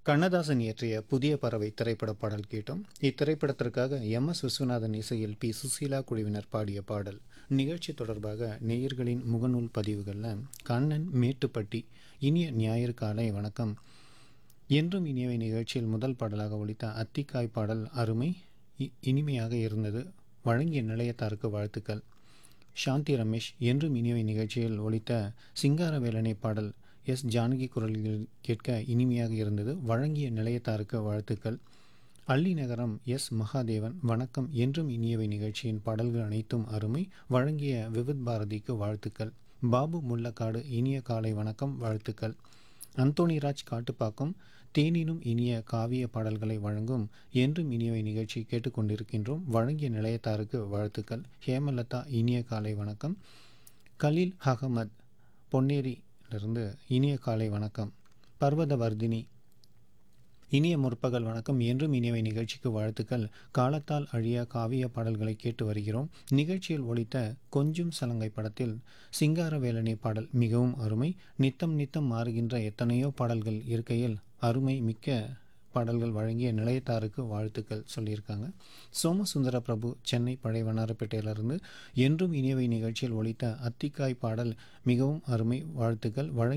கண்ணதாசன் இயற்றிய புதிய பறவை திரைப்பட பாடல் கேட்டோம் இத்திரைப்படத்திற்காக எம் எஸ் விஸ்வநாதன் இசையில் பி சுசீலா குழுவினர் பாடிய பாடல் நிகழ்ச்சி தொடர்பாக நேயர்களின் முகநூல் பதிவுகளில் கண்ணன் மேட்டுப்பட்டி இனிய ஞாயிறு காலை வணக்கம் என்றும் இனியவை நிகழ்ச்சியில் முதல் பாடலாக ஒலித்த அத்திக்காய் பாடல் அருமை இ- இனிமையாக இருந்தது வழங்கிய நிலையத்தாருக்கு வாழ்த்துக்கள் சாந்தி ரமேஷ் என்றும் இனியவை நிகழ்ச்சியில் ஒலித்த சிங்காரவேலனை பாடல் எஸ் ஜானகி குரலில் கேட்க இனிமையாக இருந்தது வழங்கிய நிலையத்தாருக்கு வாழ்த்துக்கள் அள்ளி நகரம் எஸ் மகாதேவன் வணக்கம் என்றும் இனியவை நிகழ்ச்சியின் பாடல்கள் அனைத்தும் அருமை வழங்கிய விவித் பாரதிக்கு வாழ்த்துக்கள் பாபு முல்லக்காடு இனிய காலை வணக்கம் வாழ்த்துக்கள் அந்தோணிராஜ் காட்டுப்பாக்கம் தேனினும் இனிய காவிய பாடல்களை வழங்கும் என்றும் இனியவை நிகழ்ச்சி கேட்டுக்கொண்டிருக்கின்றோம் வழங்கிய நிலையத்தாருக்கு வாழ்த்துக்கள் ஹேமலதா இனிய காலை வணக்கம் கலீல் அகமத் பொன்னேரியிலிருந்து இனிய காலை வணக்கம் பர்வதவர்தினி இனிய முற்பகல் வணக்கம் என்றும் இனியவை நிகழ்ச்சிக்கு வாழ்த்துக்கள் காலத்தால் அழிய காவிய பாடல்களை கேட்டு வருகிறோம் நிகழ்ச்சியில் ஒலித்த கொஞ்சும் சலங்கை படத்தில் சிங்காரவேலனை பாடல் மிகவும் அருமை நித்தம் நித்தம் மாறுகின்ற எத்தனையோ பாடல்கள் இருக்கையில் அருமை மிக்க பாடல்கள் வழங்கிய நிலையத்தாருக்கு வாழ்த்துக்கள் சொல்லியிருக்காங்க சோமசுந்தர பிரபு சென்னை பழைய வண்ணாரப்பேட்டையிலிருந்து என்றும் இனியவை நிகழ்ச்சியில் ஒலித்த அத்திக்காய் பாடல் மிகவும் அருமை வாழ்த்துக்கள் வழங்கி